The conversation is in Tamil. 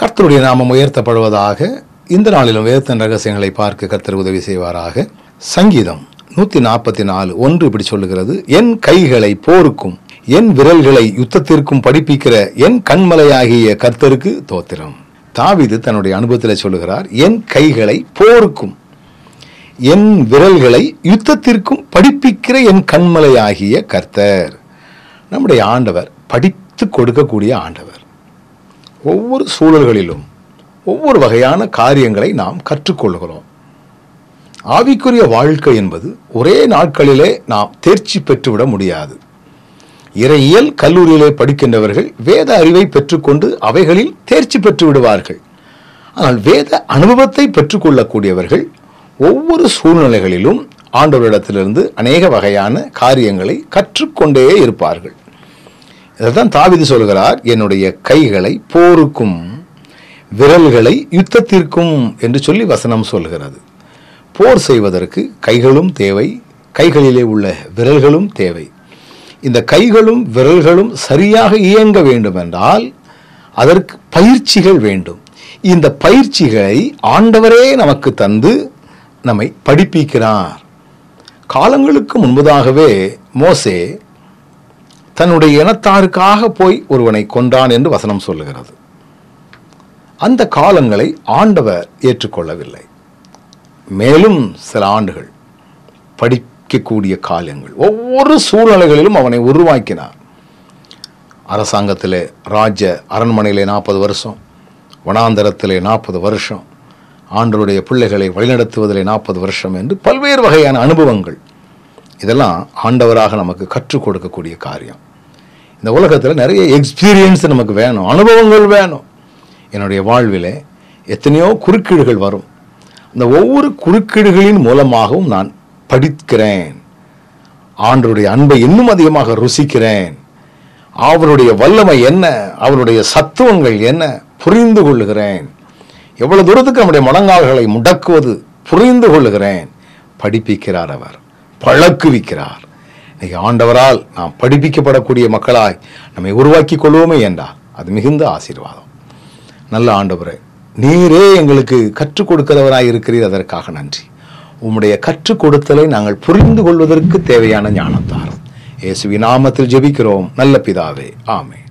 கர்த்தருடைய நாமம் உயர்த்தப்படுவதாக இந்த நாளிலும் வேதத்தின் ரகசியங்களை பார்க்க கர்த்தர் உதவி செய்வாராக சங்கீதம் நூத்தி நாற்பத்தி நாலு ஒன்று இப்படி சொல்லுகிறது என் கைகளை போருக்கும் என் விரல்களை யுத்தத்திற்கும் படிப்பிக்கிற என் கண்மலையாகிய கர்த்தருக்கு தோத்திரம் தாவீது தன்னுடைய அனுபவத்தில் சொல்லுகிறார் என் கைகளை போருக்கும் என் விரல்களை யுத்தத்திற்கும் படிப்பிக்கிற என் கண்மலையாகிய கர்த்தர் நம்முடைய ஆண்டவர் படித்து கொடுக்கக்கூடிய ஆண்டவர் ஒவ்வொரு சூழல்களிலும் ஒவ்வொரு வகையான காரியங்களை நாம் கற்றுக்கொள்கிறோம் ஆவிக்குரிய வாழ்க்கை என்பது ஒரே நாட்களிலே நாம் தேர்ச்சி பெற்றுவிட முடியாது இறையியல் கல்லூரியிலே படிக்கின்றவர்கள் வேத அறிவை பெற்றுக்கொண்டு அவைகளில் தேர்ச்சி பெற்று விடுவார்கள் ஆனால் வேத அனுபவத்தை பெற்றுக்கொள்ளக்கூடியவர்கள் ஒவ்வொரு சூழ்நிலைகளிலும் ஆண்டவரிடத்திலிருந்து அநேக வகையான காரியங்களை கற்றுக்கொண்டே இருப்பார்கள் இதைத்தான் தாவிது சொல்கிறார் என்னுடைய கைகளை போருக்கும் விரல்களை யுத்தத்திற்கும் என்று சொல்லி வசனம் சொல்கிறது போர் செய்வதற்கு கைகளும் தேவை கைகளிலே உள்ள விரல்களும் தேவை இந்த கைகளும் விரல்களும் சரியாக இயங்க வேண்டும் என்றால் அதற்கு பயிற்சிகள் வேண்டும் இந்த பயிற்சிகளை ஆண்டவரே நமக்கு தந்து நம்மை படிப்பிக்கிறார் காலங்களுக்கு முன்பதாகவே மோசே தன்னுடைய இனத்தாருக்காக போய் ஒருவனை கொன்றான் என்று வசனம் சொல்லுகிறது அந்த காலங்களை ஆண்டவர் ஏற்றுக்கொள்ளவில்லை மேலும் சில ஆண்டுகள் படிக்கக்கூடிய காலங்கள் ஒவ்வொரு சூழ்நிலைகளிலும் அவனை உருவாக்கினார் அரசாங்கத்திலே ராஜ்ய அரண்மனையிலே நாற்பது வருஷம் வனாந்தரத்திலே நாற்பது வருஷம் ஆண்டருடைய பிள்ளைகளை வழிநடத்துவதிலே நாற்பது வருஷம் என்று பல்வேறு வகையான அனுபவங்கள் இதெல்லாம் ஆண்டவராக நமக்கு கற்றுக் கொடுக்கக்கூடிய காரியம் இந்த உலகத்தில் நிறைய எக்ஸ்பீரியன்ஸ் நமக்கு வேணும் அனுபவங்கள் வேணும் என்னுடைய வாழ்விலே எத்தனையோ குறுக்கீடுகள் வரும் அந்த ஒவ்வொரு குறுக்கீடுகளின் மூலமாகவும் நான் படிக்கிறேன் ஆண்டருடைய அன்பை இன்னும் அதிகமாக ருசிக்கிறேன் அவருடைய வல்லமை என்ன அவருடைய சத்துவங்கள் என்ன புரிந்து கொள்ளுகிறேன் எவ்வளவு தூரத்துக்கு நம்முடைய முழங்கால்களை முடக்குவது புரிந்து கொள்ளுகிறேன் படிப்பிக்கிறார் அவர் பழக்குவிக்கிறார் இன்னைக்கு ஆண்டவரால் நாம் படிப்பிக்கப்படக்கூடிய மக்களாய் நம்மை உருவாக்கி கொள்வோமே என்றால் அது மிகுந்த ஆசீர்வாதம் நல்ல ஆண்டவரே நீரே எங்களுக்கு கற்றுக் கொடுக்கிறவராய் இருக்கிறீர் அதற்காக நன்றி உம்முடைய கற்றுக் கொடுத்தலை நாங்கள் புரிந்து கொள்வதற்கு தேவையான ஞானம் தாரும் இயேசுவின் நாமத்தில் ஜெபிக்கிறோம் நல்ல பிதாவே ஆமே